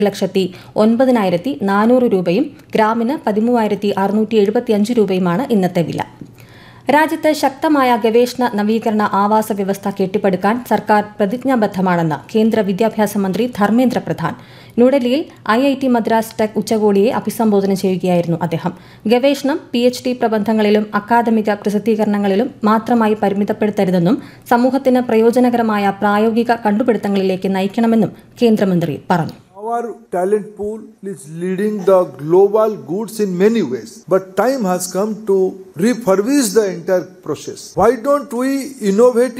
ലക്ഷത്തി ഒൻപതിനായിരത്തി നാനൂറ് രൂപയും ഗ്രാമിന് പതിമൂവായിരത്തി അറുന്നൂറ്റി എഴുപത്തിയഞ്ച് രൂപയുമാണ് ഇന്നത്തെ വില രാജ്യത്ത് ശക്തമായ ഗവേഷണ നവീകരണ ആവാസ വ്യവസ്ഥ കെട്ടിപ്പടുക്കാൻ സർക്കാർ പ്രതിജ്ഞാബദ്ധമാണെന്ന് കേന്ദ്ര വിദ്യാഭ്യാസ മന്ത്രി ധർമ്മേന്ദ്ര പ്രധാൻ ന്യൂഡൽഹിയിൽ I I T Madras tech ഉച്ചകോടിയെ അഭിസംബോധന ചെയ്യുകയായിരുന്നു അദ്ദേഹം ഗവേഷണം പി എച്ച് ഡി പ്രബന്ധങ്ങളിലും അക്കാദമിക പ്രസിദ്ധീകരണങ്ങളിലും മാത്രമായി പരിമിതപ്പെടുത്തരുതെന്നും സമൂഹത്തിന് പ്രയോജനകരമായ പ്രായോഗിക കണ്ടുപിടുത്തങ്ങളിലേക്ക് നയിക്കണമെന്നും കേന്ദ്രമന്ത്രി പറഞ്ഞു Our talent pool is leading the global goods in many ways, but time has come to refurbish the entire process. Why don't we innovate